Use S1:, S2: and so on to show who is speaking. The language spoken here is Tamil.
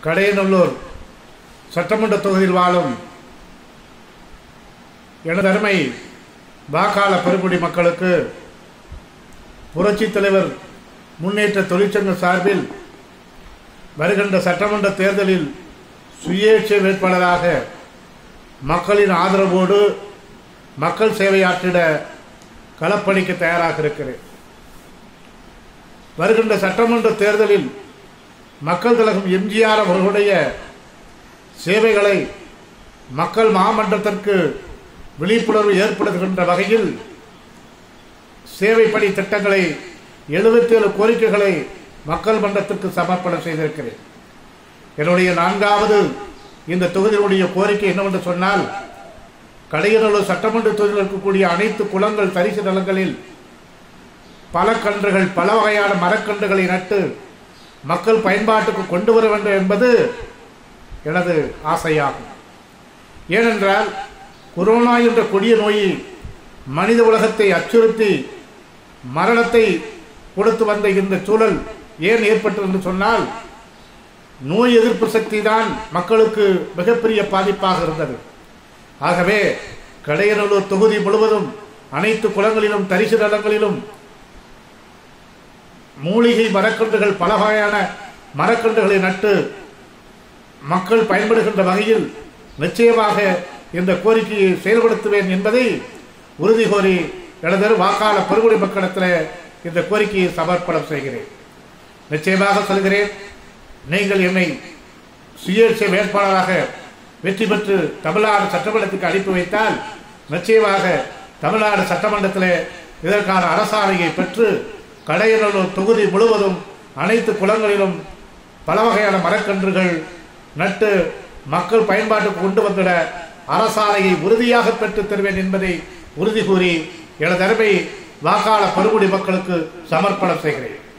S1: கடையநல்லூர் சட்டமன்ற தொகுதியில் வாழும் எனது அருமை வாக்காள பெருங்குடி மக்களுக்கு புரட்சித் தலைவர் முன்னேற்ற தொழிற்சங்க சார்பில் வருகின்ற சட்டமன்ற தேர்தலில் சுயேட்சை வேட்பாளராக மக்களின் ஆதரவோடு மக்கள் சேவையாற்றிட களப்பணிக்க தயாராக இருக்கிறேன் வருகின்ற சட்டமன்ற தேர்தலில் மக்கள் கழகம் எம்ஜிஆர் அவர்களுடைய சேவைகளை மக்கள் மாமன்றத்திற்கு விழிப்புணர்வு ஏற்படுத்துகின்ற வகையில் சேவை பணி திட்டங்களை எழுபத்தி ஏழு கோரிக்கைகளை மக்கள் மன்றத்திற்கு சமர்ப்பணம் செய்திருக்கிறேன் என்னுடைய நான்காவது இந்த தொகுதியினுடைய கோரிக்கை என்னவென்று சொன்னால் கடையநல்லூர் சட்டமன்ற தொகுதியில் இருக்கக்கூடிய அனைத்து குளங்கள் தரிசு நிலங்களில் பல கன்றுகள் பல வகையான மரக்கன்றுகளை நட்டு மக்கள் பயன்பாட்டுக்கு கொண்டு வர வேண்டும் என்பது எனது ஆசையாகும் ஏனென்றால் கொரோனா என்ற கொடிய நோயை மனித உலகத்தை அச்சுறுத்தி மரணத்தை கொடுத்து வந்த இந்த சூழல் ஏன் ஏற்பட்டது என்று சொன்னால் நோய் எதிர்ப்பு சக்தி தான் மக்களுக்கு மிகப்பெரிய பாதிப்பாக இருந்தது ஆகவே கடையநல்லூர் தொகுதி முழுவதும் அனைத்து குளங்களிலும் தரிசு நிலங்களிலும் மூலிகை மரக்கன்றுகள் பல வகையான மரக்கன்றுகளை நட்டு மக்கள் பயன்படுகின்ற வகையில் நிச்சயமாக இந்த கோரிக்கையை செயல்படுத்துவேன் என்பதை உறுதி கோரி எனது வாக்காள பெருங்குடி மக்களிடத்தில் இந்த கோரிக்கையை சமர்ப்பணம் செய்கிறேன் நிச்சயமாக சொல்கிறேன் நீங்கள் என்னை சுயேட்சை வேட்பாளராக வெற்றி பெற்று தமிழ்நாடு சட்டமன்றத்துக்கு அனுப்பி வைத்தால் நிச்சயமாக தமிழ்நாடு சட்டமன்றத்தில் இதற்கான அரசாணையை பெற்று கடையநல்லூர் தொகுதி முழுவதும் அனைத்து குளங்களிலும் பல வகையான மரக்கன்றுகள் நட்டு மக்கள் பயன்பாட்டுக்கு கொண்டு வந்திட அரசாணையை உறுதியாக பெற்றுத் தருவேன் என்பதை உறுதி கூறி எனது அருமை வாக்காள பெருங்குடி மக்களுக்கு சமர்ப்பணம் செய்கிறேன்